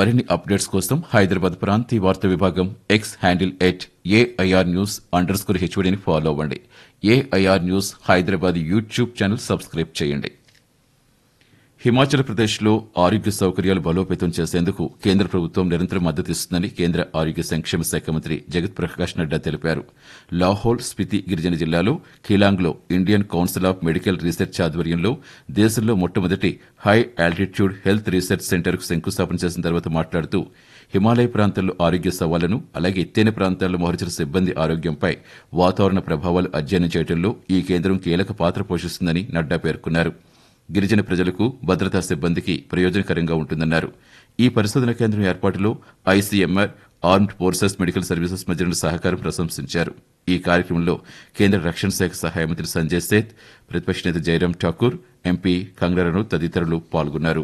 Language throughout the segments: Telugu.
మరిన్ని అప్డేట్స్ కోసం హైదరాబాద్ ప్రాంతీయ వార్తా విభాగం X handle at AIR news underscore హెచ్వడిని ఫాలో అవ్వండి AIR news Hyderabad YouTube channel subscribe చేయండి హిమాచల్ ప్రదేశ్లో ఆరోగ్య సౌకర్యాలు బలోపేతం చేసేందుకు కేంద్ర ప్రభుత్వం నిరంతరం మద్దతు ఇస్తుందని కేంద్ర ఆరోగ్య సంక్షేమ శాఖ మంత్రి జగత్ ప్రకాష్ నడ్డా తెలిపారు లాహోల్ స్పితి గిరిజన జిల్లాలో కిలాంగ్లో Indian Council of Medical Research ఆధ్వర్యంలో దేశంలో మొట్టమొదటి హై ఆల్టిట్యూడ్ హెల్త్ రీసెర్చ్ సెంటర్కు శంకుస్థాపన చేసిన తర్వాత మాట్లాడుతూ హిమాలయ ప్రాంతాల్లో ఆరోగ్య సవాళ్లను అలాగే ఎత్తైన ప్రాంతాల్లో మోహరించిన సిబ్బంది ఆరోగ్యంపై వాతావరణ ప్రభావాలు అధ్యయనం చేయడంలో ఈ కేంద్రం కీలక పాత్ర పోషిస్తుందని నడ్డా పేర్కొన్నారు గిరిజన ప్రజలకు భద్రతా సిబ్బందికి ప్రయోజనకరంగా ఉంటుందన్నారు ఈ పరిశోధన కేంద్రం ఏర్పాటులో ICMR armed forces medical services మధ్య సహకారం ప్రశంసించారు ఈ కార్యక్రమంలో కేంద్ర రక్షణ శాఖ సహాయ మంత్రి సంజయ్ సేత్ ప్రతిపక్ష నేత జైరాం ఠాకూర్ ఎంపీ కంగరను తదితరులు పాల్గొన్నారు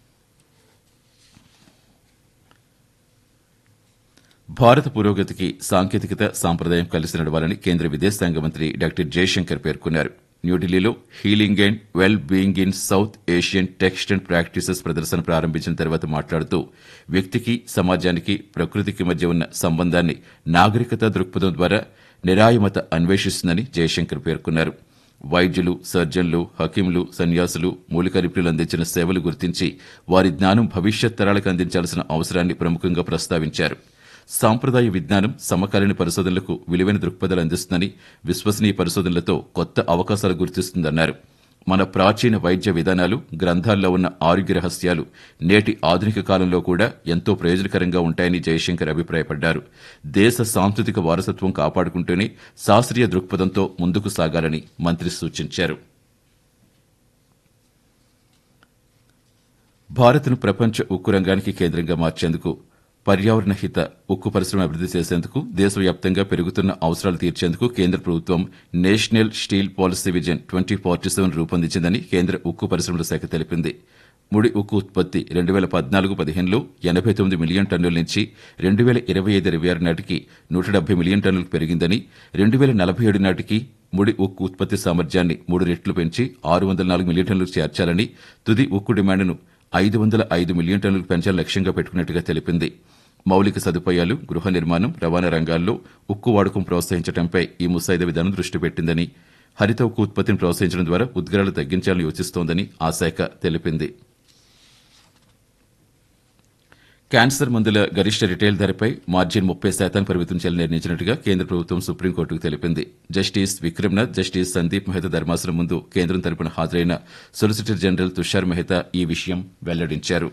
భారత పురోగతికి సాంకేతికత సాంప్రదాయం కలిసి నడవాలని కేంద్ర విదేశాంగ మంత్రి డాక్టర్ జయశంకర్ పేర్కొన్నారు న్యూఢిల్లీలో healing and well being in South Asian text and practices ప్రదర్శన ప్రారంభించిన తర్వాత మాట్లాడుతూ వ్యక్తికి సమాజానికి ప్రకృతికి మధ్య ఉన్న సంబంధాన్ని నాగరికత దృక్పథం ద్వారా నిరాయమత అన్వేషిస్తుందని జయశంకర్ పేర్కొన్నారు వైద్యులు సర్జన్లు హకీంలు సన్యాసులు మూలిక నిపుణులు అందించిన సేవలు గుర్తించి వారి జ్ఞానం భవిష్యత్ తరాలకు అందించాల్సిన అవసరాన్ని ప్రముఖంగా ప్రస్తావించారు సాంప్రదాయ విజ్ఞానం సమకాలీన పరిశోధనలకు విలువైన దృక్పథాలు అందిస్తుందని విశ్వసనీయ పరిశోధనలతో కొత్త అవకాశాలు గుర్తిస్తుందన్నారు మన ప్రాచీన వైద్య విధానాలు గ్రంథాల్లో ఉన్న ఆరోగ్య రహస్యాలు నేటి ఆధునిక కాలంలో కూడా ఎంతో ప్రయోజనకరంగా ఉంటాయని జయశంకర్ అభిప్రాయపడ్డారు దేశ సాంస్కృతిక వారసత్వం కాపాడుకుంటూనే శాస్త్రీయ దృక్పథంతో ముందుకు సాగాలని మంత్రి సూచించారు భారత్ను ప్రపంచ ఉక్కు రంగానికి కేంద్రంగా మార్చేందుకు పర్యావరణ హిత ఉక్కు పరిశ్రమ అభివృద్ది చేసేందుకు దేశవ్యాప్తంగా పెరుగుతున్న అవసరాలు తీర్చేందుకు కేంద్ర ప్రభుత్వం national steel policy vision twenty forty seven రూపొందించిందని కేంద్ర ఉక్కు పరిశ్రమల శాఖ తెలిపింది ముడి ఉక్కు ఉత్పత్తి రెండు వేల పద్నాలుగు పదిహేనులో ఎనబై తొమ్మిది మిలియన్ టన్నుల నుంచి రెండు వేల ఇరవై ఐదు ఇరవై ఆరు నాటికి నూట డెబ్బై మిలియన్ టన్నులకు పెరిగిందని రెండు వేల నలభై ఏడు నాటికి ముడి ఉక్కు ఉత్పత్తి సామర్థ్యాన్ని మూడు రెట్లు పెంచి ఆరు వందల నాలుగు మిలియన్ టన్నులకు చేర్చాలని తుది ఉక్కు డిమాండ్ను ఐదు వందల ఐదు మిలియన్ టన్నులకు పెంచాలని లక్ష్యంగా పెట్టుకున్నట్టుగా తెలిపింది మౌలిక సదుపాయాలు గృహ నిర్మాణం రవాణా రంగాల్లో ఉక్కు వాడకం ప్రోత్సహించడంపై ఈ ముసాయిదా విధానం దృష్టి పెట్టిందని హరిత ఉక్కు ఉత్పత్తిని ప్రోత్సహించడం ద్వారా ఉద్గారాలు తగ్గించాలని యోచిస్తోందని ఆ శాఖ తెలిపింది క్యాన్సర్ మందుల గరిష్ట రిటైల్ ధరపై మార్జిన్ ముప్పై శాతం పరిమితం చేయాలని నిర్ణయించినట్టుగా కేంద్ర ప్రభుత్వం సుప్రీంకోర్టుకు తెలిపింది జస్టిస్ విక్రమ్నాథ్ జస్టిస్ సందీప్ మెహతా ధర్మాసనం ముందు కేంద్రం తరపున హాజరైన సొలిసిటర్ జనరల్ తుషార్ మెహతా ఈ విషయం వెల్లడించారు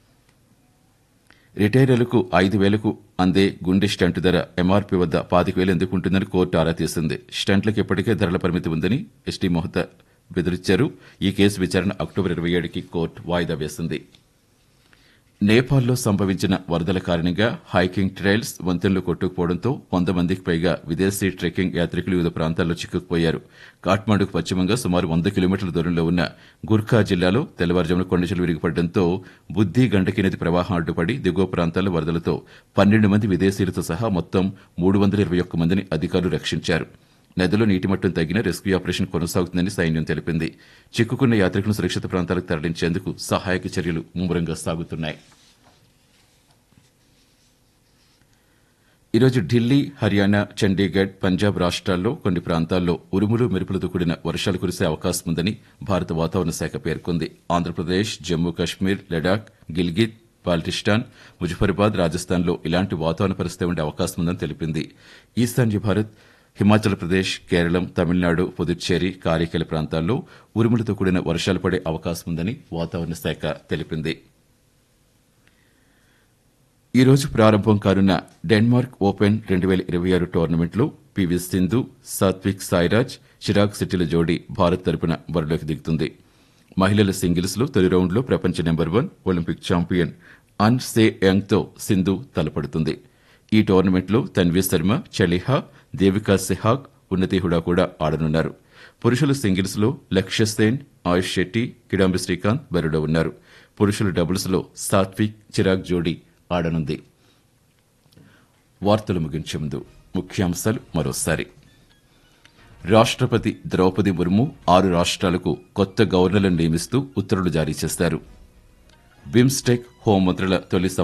రిటైర్లకు ఐదు వేలకు అందే గుండె స్టంట్ ధర ఎంఆర్పీ వద్ద పాతిక వేలు ఎందుకు ఉంటుందని కోర్టు ఆరా తీసింది స్టంట్లకు ఇప్పటికే ధరల పరిమితి ఉందని ఎస్టీ మొహతా బెదిరించారు ఈ కేసు విచారణ అక్టోబర్ ఇరవై ఏడుకి కోర్టు వాయిదా వేసింది నేపాల్లో సంభవించిన వరదల కారణంగా హైకింగ్ ట్రైల్స్ వంతెనలు కొట్టుకుపోవడంతో వంద మందికి పైగా విదేశీ ట్రెక్కింగ్ యాత్రికులు వివిధ ప్రాంతాల్లో చిక్కుకుపోయారు కాఠ్మాండుకు పశ్చిమంగా సుమారు వంద కిలోమీటర్ల దూరంలో ఉన్న గుర్ఖా జిల్లాలో తెల్లవారుజామున కొండచెలు విరిగిపడడంతో బుద్ది గండకి నది ప్రవాహం అడ్డుపడి దిగువ ప్రాంతాల్లో వరదలతో పన్నెండు మంది విదేశీయులతో సహా మొత్తం మూడు వందల ఇరవై ఒక్క మందిని అధికారులు రక్షించారు నదిలో నీటి మట్టం తగ్గిన రెస్క్యూ ఆపరేషన్ కొనసాగుతుందని సైన్యం తెలిపింది చిక్కుకున్న యాత్రికులను సురక్షిత ప్రాంతాలకు తరలించేందుకు సహాయక చర్యలు ముమ్మరంగా సాగుతున్నాయి ఈరోజు ఢిల్లీ హర్యానా చండీగఢ్ పంజాబ్ రాష్ట్రాల్లో కొన్ని ప్రాంతాల్లో ఉరుములు మెరుపులతో కూడిన వర్షాలు కురిసే అవకాశం ఉందని భారత వాతావరణ శాఖ పేర్కొంది ఆంధ్రప్రదేశ్ జమ్మూ కశ్మీర్ లడాక్ గిల్గిత్ బాల్టిస్టాన్ ముజఫరాబాద్ రాజస్థాన్లో ఇలాంటి వాతావరణ పరిస్థితి ఉండే అవకాశం ఉందని తెలిపింది ఈశాన్య భారత్ హిమాచల్ ప్రదేశ్ కేరళం తమిళనాడు పుదుచ్చేరి కారైకల ప్రాంతాల్లో ఉరుములతో కూడిన వర్షాలు పడే అవకాశం ఉందని వాతావరణ శాఖ తెలిపింది ఈ రోజు ప్రారంభం కానున్న డెన్మార్క్ ఓపెన్ రెండు వేల ఇరవై ఆరు టోర్నమెంట్లో పివి సింధు సాత్విక్ సాయిరాజ్ చిరాగ్ శెట్టిల జోడీ భారత్ తరపున బరిలోకి దిగుతుంది మహిళల సింగిల్స్ లో తొలి రౌండ్లో ప్రపంచ number one Olympic champion An Se యంగ్తో సింధు తలపడుతుంది ఈ టోర్నమెంట్లో తన్వీ శర్మ చలిహా దేవికా సెహాగ్ ఉన్నతి హుడా కూడా ఆడనున్నారు పురుషుల సింగిల్స్ లో లక్ష్య సేన్ ఆయుష్ శెట్టి కిడాంబి శ్రీకాంత్ బరిలో ఉన్నారు పురుషుల డబుల్స్ లో సాత్విక్ చిరాగ్ జోడీ ఆడనుంది వార్తలు ముగించే ముందు ముఖ్యాంశాలు మరోసారి రాష్ట్రపతి ద్రౌపది ముర్ము ఆరు రాష్ట్రాలకు కొత్త గవర్నర్లను నియమిస్తూ ఉత్తర్వులు జారీ చేశారు బిమ్స్టెక్ హోంమంత్రుల తొలి